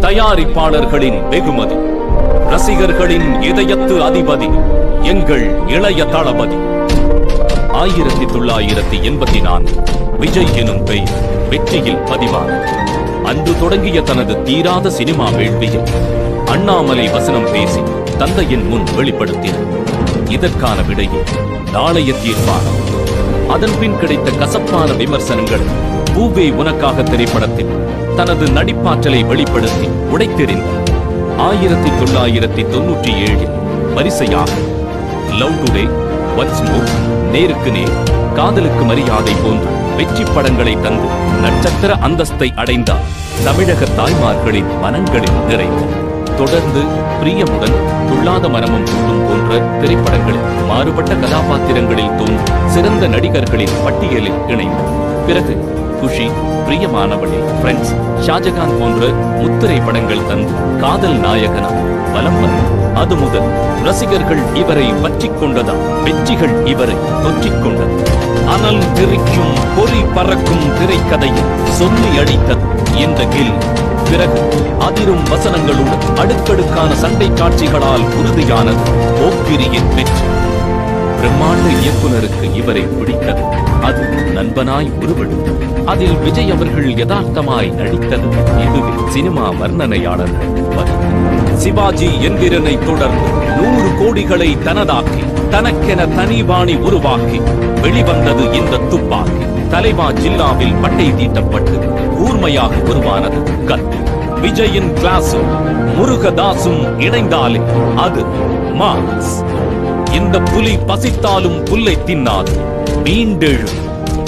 தயாரிப்பாளர்களின் வெகுமதி ரசிகர்களின் இதயத்து அதிபதி எங்கள் இளைய தளபதி ஆயிரத்தி தொள்ளாயிரத்தி எண்பத்தி நான்கு விஜய் எனும் பெயர் வெற்றியில் பதிவானது அன்று தொடங்கிய தனது தீராத சினிமா வேள்வியை அண்ணாமலை வசனம் பேசி தந்தையின் முன் வெளிப்படுத்தினார் இதற்கான விடையை நாளைய தீர்ப்பான அதன் பின் கிடைத்த கசப்பான விமர்சனங்கள் பூவே உனக்காக திரைப்படத்தில் தனது நடிப்பாற்றலை வெளிப்படுத்தி உடைத்தெறிந்தார் ஆயிரத்தி தொள்ளாயிரத்தி தொன்னூற்றி ஏழில் வரிசையாக லவ் டுடே ஒன்ஸ் மோர் நேருக்கு நேர் காதலுக்கு மரியாதை போன்ற வெற்றி படங்களை தந்து நட்சத்திர அந்தஸ்தை அடைந்தார் தமிழக தாய்மார்களின் மனங்களில் நிறைந்தார் தொடர்ந்து பிரியமுடன் துள்ளாத மனமும் துள்ளும் போன்ற திரைப்படங்களில் மாறுபட்ட கதாபாத்திரங்களில் தோன்றும் சிறந்த நடிகர்களின் பட்டியலில் இணைந்தார் பிறகு குஷி பிரியமானவளே ஃப்ரெண்ட்ஸ் ஷாஜகான் போன்ற முத்திரை படங்கள் தந்து காதல் நாயகனா வலம் வந்தார் அது முதல் ரசிகர்கள் இவரை பற்றிக் கொண்டதா வெற்றிகள் இவரை தொற்றிக் கொண்டது அனல் தெரிக்கும் பொறி பறக்கும் திரைக்கதையில் சொல்லி அடித்தது என்ற கில் பிறகு அதிரும் வசனங்களுடன் அடுக்கடுக்கான சண்டை காட்சிகளால் உறுதியானது போக்கிரியின் வெற்றி பிரம்மாண்ட இயக்குனருக்கு இவரை பிடித்தது அது நண்பனாய் உருவெடுத்தது அதில் விஜய் அவர்கள் யதார்த்தமாய் நடித்தது இதுவே சினிமா வர்ணனையாளர்கள் வரி. சிவாஜி என்கிறனை தொடர்ந்து நூறு கோடிகளை தனதாக்கி தனக்கென தனிபாணி உருவாக்கி வெளிவந்தது இந்த துப்பாக்கி தலைவா ஜில்லாவில் பட்டை தீட்டப்பட்டு கூர்மையாக உருவானது கத்தி விஜயின் கிளாஸும் முருகதாசும் இணைந்தாலே அது மாஸ் இந்த புலி பசித்தாலும் புல்லை தின்னாது மீண்டெழும்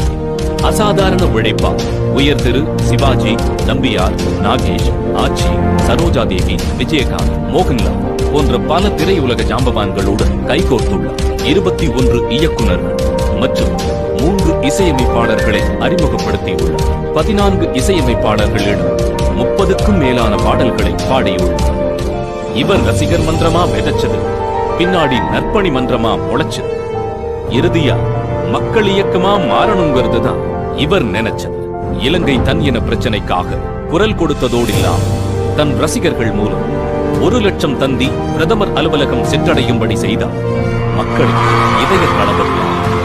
அசாதாரண உழைப்பா உயர் திரு சிவாஜி நம்பியார் நாகேஷ் ஆச்சி சரோஜா தேவி விஜயகாந்த் மோகன்லால் போன்ற பல திரையுலக ஜாம்பவான்களோடு கைகோர்த்துள்ளார் இருபத்தி ஒன்று இயக்குனர்கள் மற்றும் மூன்று இசையமைப்பாளர்களை அறிமுகப்படுத்தியுள்ளார் பதினான்கு இசையமைப்பாளர்களிடம் முப்பதுக்கும் மேலான பாடல்களை பாடியுள்ளார் இவர் ரசிகர் மன்றமா விதைச்சது பின்னாடி நற்பணி மன்றமா முளைச்சது இறுதியா மக்கள் இயக்கமா மாறணுங்கிறது தான் இவர் நினைச்சது இலங்கை தன் இன பிரச்சனைக்காக குரல் கொடுத்ததோடு இல்லாம தன் ரசிகர்கள் மூலம் ஒரு லட்சம் தந்தி பிரதமர் அலுவலகம் சென்றடையும்படி செய்தார் மக்களின் இதய தளபதியார்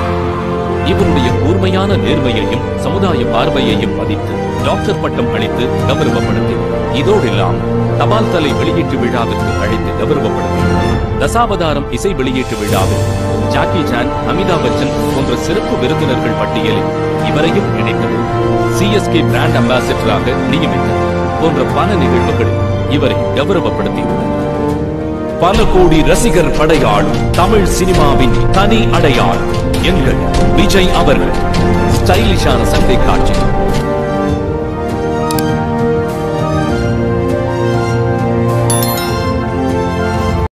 இவருடைய கூர்மையான நேர்மையையும் சமுதாய பார்வையையும் மதித்து டாக்டர் பட்டம் அளித்து கௌரவப்படுத்தினார் இதோடு இல்லாமல் தபால் தலை வெளியீட்டு விழாவிற்கு அழைத்து கௌரவப்படுத்தினார் தசாவதாரம் இசை வெளியீட்டு விழாவில் ஜாக்கி சான் அமிதாப் பச்சன் போன்ற சிறப்பு விருந்தினர்கள் பட்டியலில் இவரையும் இணைத்தது சிஎஸ்கே பிராண்ட் அம்பாசிடராக நியமித்தது போன்ற பல நிகழ்வுகளில் இவரை கௌரவப்படுத்தியுள்ளனர் பல கோடி ரசிகர் படையாளும் தமிழ் சினிமாவின் தனி அடையாளம் எங்கள் விஜய் அவர்கள் ஸ்டைலிஷான சண்டை காட்சி